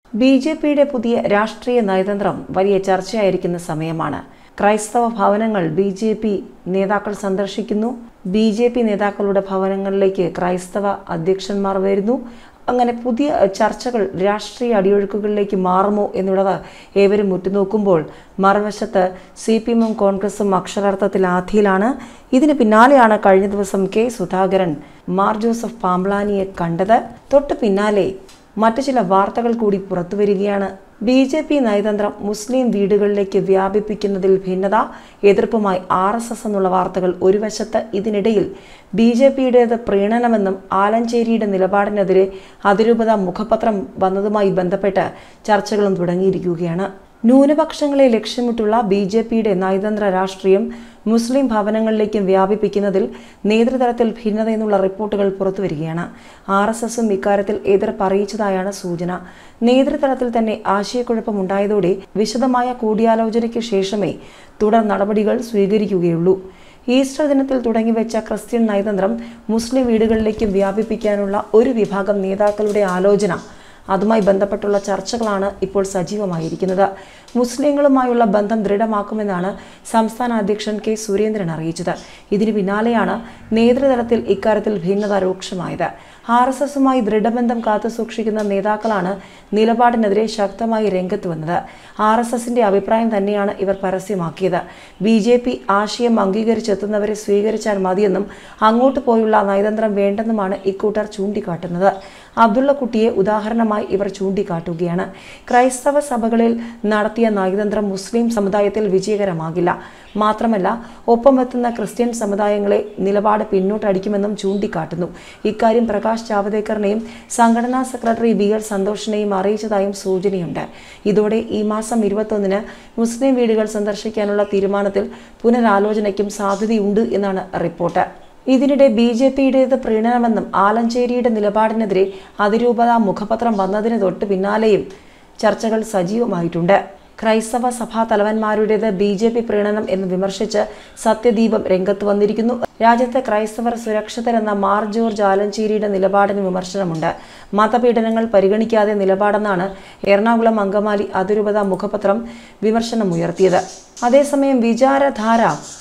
B J പിയുടെ പുതിയ രാഷ്ട്രീയ നയതന്ത്രം വലിയ ചർച്ചയായിരിക്കുന്ന സമയമാണ് ക്രൈസ്തവ ഭവനങ്ങൾ ബി ജെ പി നേതാക്കൾ സന്ദർശിക്കുന്നു ബി ജെ പി നേതാക്കളുടെ ഭവനങ്ങളിലേക്ക് ക്രൈസ്തവ അധ്യക്ഷന്മാർ വരുന്നു അങ്ങനെ പുതിയ ചർച്ചകൾ രാഷ്ട്രീയ അടിയൊഴുക്കുകളിലേക്ക് മാറുമോ എന്നുള്ളത് ഏവരും ഉറ്റുനോക്കുമ്പോൾ മറുവശത്ത് സി പി എമ്മും കോൺഗ്രസും അക്ഷരാർത്ഥത്തിൽ ആധിയിലാണ് ഇതിന് പിന്നാലെയാണ് കഴിഞ്ഞ ദിവസം കെ സുധാകരൻ മാർ ജോസഫ് പാംബ്ലാനിയെ കണ്ടത് തൊട്ട് പിന്നാലെ മറ്റു ചില വാർത്തകൾ കൂടി പുറത്തുവരികയാണ് ബി ജെ പി നയതന്ത്രം മുസ്ലിം വീടുകളിലേക്ക് വ്യാപിപ്പിക്കുന്നതിൽ ഭിന്നത എതിർപ്പുമായി ആർ എസ് എസ് എന്നുള്ള വാർത്തകൾ ഒരു വശത്ത് ഇതിനിടയിൽ ബി ജെ പിയുടേത് പ്രീണനമെന്നും ആലഞ്ചേരിയുടെ നിലപാടിനെതിരെ അതിരൂപത മുഖപത്രം വന്നതുമായി ബന്ധപ്പെട്ട് ചർച്ചകളും തുടങ്ങിയിരിക്കുകയാണ് ന്യൂനപക്ഷങ്ങളെ ലക്ഷ്യമിട്ടുള്ള ബി ജെ പിയുടെ നയതന്ത്ര രാഷ്ട്രീയം മുസ്ലിം ഭവനങ്ങളിലേക്കും വ്യാപിപ്പിക്കുന്നതിൽ നേതൃതലത്തിൽ ഭിന്നത എന്നുള്ള റിപ്പോർട്ടുകൾ പുറത്തുവരികയാണ് ആർ എസ് എസും ഇക്കാര്യത്തിൽ എതിർപ്പ് അറിയിച്ചതായാണ് സൂചന നേതൃതലത്തിൽ തന്നെ ആശയക്കുഴപ്പമുണ്ടായതോടെ വിശദമായ കൂടിയാലോചനയ്ക്ക് ശേഷമേ തുടർ നടപടികൾ സ്വീകരിക്കുകയുള്ളൂ ഈസ്റ്റർ ദിനത്തിൽ തുടങ്ങിവെച്ച ക്രിസ്ത്യൻ നയതന്ത്രം മുസ്ലിം വീടുകളിലേക്കും വ്യാപിപ്പിക്കാനുള്ള ഒരു വിഭാഗം നേതാക്കളുടെ ആലോചന അതുമായി ബന്ധപ്പെട്ടുള്ള ചർച്ചകളാണ് ഇപ്പോൾ സജീവമായിരിക്കുന്നത് മുസ്ലിങ്ങളുമായുള്ള ബന്ധം ദൃഢമാക്കുമെന്നാണ് സംസ്ഥാന അധ്യക്ഷൻ കെ സുരേന്ദ്രൻ അറിയിച്ചത് ഇതിനു പിന്നാലെയാണ് നേതൃതലത്തിൽ ഇക്കാര്യത്തിൽ ഭിന്നത രൂക്ഷമായത് ആർ എസ് എസുമായി ദൃഢബന്ധം കാത്തുസൂക്ഷിക്കുന്ന നേതാക്കളാണ് നിലപാടിനെതിരെ ശക്തമായി രംഗത്ത് വന്നത് ആർ എസ് എസിന്റെ അഭിപ്രായം തന്നെയാണ് ഇവർ പരസ്യമാക്കിയത് ബി ജെ പി ആശയം അംഗീകരിച്ചെത്തുന്നവരെ സ്വീകരിച്ചാൽ മതിയെന്നും അങ്ങോട്ട് പോയുള്ള നയതന്ത്രം വേണ്ടെന്നുമാണ് ഇക്കൂട്ടർ ചൂണ്ടിക്കാട്ടുന്നത് അബ്ദുള്ള കുട്ടിയെ ഉദാഹരണമായി ഇവർ ചൂണ്ടിക്കാട്ടുകയാണ് ക്രൈസ്തവ സഭകളിൽ നടത്തിയ നയതന്ത്രം മുസ്ലിം സമുദായത്തിൽ വിജയകരമാകില്ല മാത്രമല്ല ഒപ്പമെത്തുന്ന ക്രിസ്ത്യൻ സമുദായങ്ങളെ നിലപാട് പിന്നോട്ടടിക്കുമെന്നും ചൂണ്ടിക്കാട്ടുന്നു ഇക്കാര്യം പ്രകാശ് ജാവദേക്കറിനെയും സംഘടനാ സെക്രട്ടറി ബി എൽ സന്തോഷിനെയും അറിയിച്ചതായും സൂചനയുണ്ട് ഇതോടെ ഈ മാസം ഇരുപത്തൊന്നിന് മുസ്ലിം വീടുകൾ സന്ദർശിക്കാനുള്ള തീരുമാനത്തിൽ പുനരാലോചനയ്ക്കും സാധ്യതയുണ്ട് എന്നാണ് റിപ്പോർട്ട് ഇതിനിടെ ബി ജെ പിയുടേത് പ്രീണനമെന്നും ആലഞ്ചേരിയുടെ നിലപാടിനെതിരെ അതിരൂപത മുഖപത്രം വന്നതിന് തൊട്ട് പിന്നാലെയും ചർച്ചകൾ സജീവമായിട്ടുണ്ട് ക്രൈസ്തവ സഭാ തലവന്മാരുടേത് ബി ജെ പി പ്രീണനം എന്ന് വിമർശിച്ച് സത്യദീപം രംഗത്ത് വന്നിരിക്കുന്നു രാജ്യത്തെ ക്രൈസ്തവർ സുരക്ഷിതരെന്ന മാർ ജോർജ് ആലഞ്ചേരിയുടെ നിലപാടിന് വിമർശനമുണ്ട് മതപീഡനങ്ങൾ പരിഗണിക്കാതെ നിലപാടെന്നാണ് എറണാകുളം അങ്കമാലി അതിരൂപത മുഖപത്രം വിമർശനമുയർത്തിയത് അതേസമയം വിചാരധാര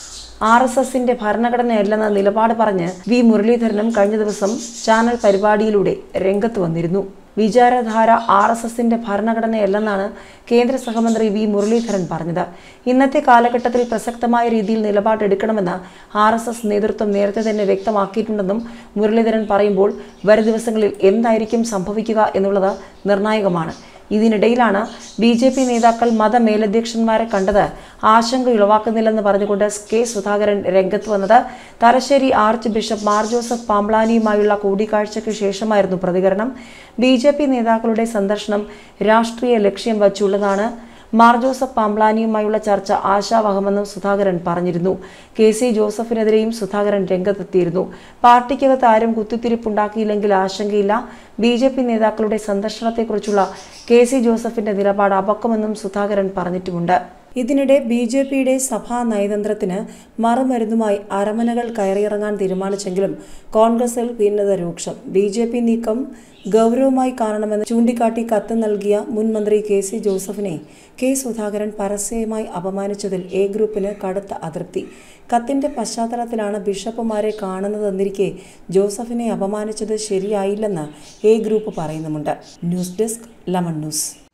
ആർ എസ് എസിന്റെ ഭരണഘടനയല്ലെന്ന നിലപാട് പറഞ്ഞ് വി മുരളീധരനും കഴിഞ്ഞ ദിവസം ചാനൽ പരിപാടിയിലൂടെ രംഗത്ത് വന്നിരുന്നു വിചാരധാര ആർ എസ് എസിന്റെ ഭരണഘടനയല്ലെന്നാണ് കേന്ദ്ര സഹമന്ത്രി വി മുരളീധരൻ പറഞ്ഞത് ഇന്നത്തെ കാലഘട്ടത്തിൽ പ്രസക്തമായ രീതിയിൽ നിലപാടെടുക്കണമെന്ന് ആർ എസ് എസ് നേതൃത്വം നേരത്തെ തന്നെ വ്യക്തമാക്കിയിട്ടുണ്ടെന്നും മുരളീധരൻ പറയുമ്പോൾ വരും ദിവസങ്ങളിൽ എന്തായിരിക്കും സംഭവിക്കുക എന്നുള്ളത് നിർണായകമാണ് ഇതിനിടയിലാണ് ബി ജെ പി നേതാക്കൾ മതമേലധ്യക്ഷന്മാരെ കണ്ടത് ആശങ്ക ഉളവാക്കുന്നില്ലെന്ന് പറഞ്ഞുകൊണ്ട് കെ സുധാകരൻ രംഗത്ത് വന്നത് തലശ്ശേരി ആർച്ച് ബിഷപ്പ് മാർ ജോസഫ് പാംബ്ലാനിയുമായുള്ള കൂടിക്കാഴ്ചയ്ക്ക് ശേഷമായിരുന്നു പ്രതികരണം ബി ജെ പി നേതാക്കളുടെ സന്ദർശനം രാഷ്ട്രീയ ലക്ഷ്യം വച്ചുള്ളതാണ് മാർ ജോസഫ് പാംബ്ലാനിയുമായുള്ള ചർച്ച ആശാവഹമെന്നും സുധാകരൻ പറഞ്ഞിരുന്നു കെ സി ജോസഫിനെതിരെയും സുധാകരൻ രംഗത്തെത്തിയിരുന്നു പാർട്ടിക്കകത്ത് ആരും കുത്തിത്തിരിപ്പുണ്ടാക്കിയില്ലെങ്കിൽ ആശങ്കയില്ല ബി ജെ പി നേതാക്കളുടെ സന്ദർശനത്തെക്കുറിച്ചുള്ള കെ സി ജോസഫിന്റെ നിലപാട് അപക്വമെന്നും സുധാകരൻ പറഞ്ഞിട്ടുമുണ്ട് ഇതിനിടെ ബി ജെ പിയുടെ സഭാ നയതന്ത്രത്തിന് മറുമരുന്നുമായി അരമനകൾ കയറിയിറങ്ങാൻ തീരുമാനിച്ചെങ്കിലും കോൺഗ്രസിൽ ഭിന്നത രൂക്ഷം ബി ജെ പി നീക്കം ഗൗരവമായി കാണണമെന്ന് ചൂണ്ടിക്കാട്ടി കത്ത് നൽകിയ മുൻ മന്ത്രി കെ സി ജോസഫിനെ കെ സുധാകരൻ പരസ്യമായി അപമാനിച്ചതിൽ എ ഗ്രൂപ്പിന് കടുത്ത അതൃപ്തി കത്തിന്റെ പശ്ചാത്തലത്തിലാണ് ബിഷപ്പുമാരെ കാണുന്നതെന്നിരിക്കെ ജോസഫിനെ അപമാനിച്ചത് ശരിയായില്ലെന്ന് എ ഗ്രൂപ്പ് പറയുന്നുമുണ്ട് ന്യൂസ് ഡെസ്ക് ലമൺ ന്യൂസ്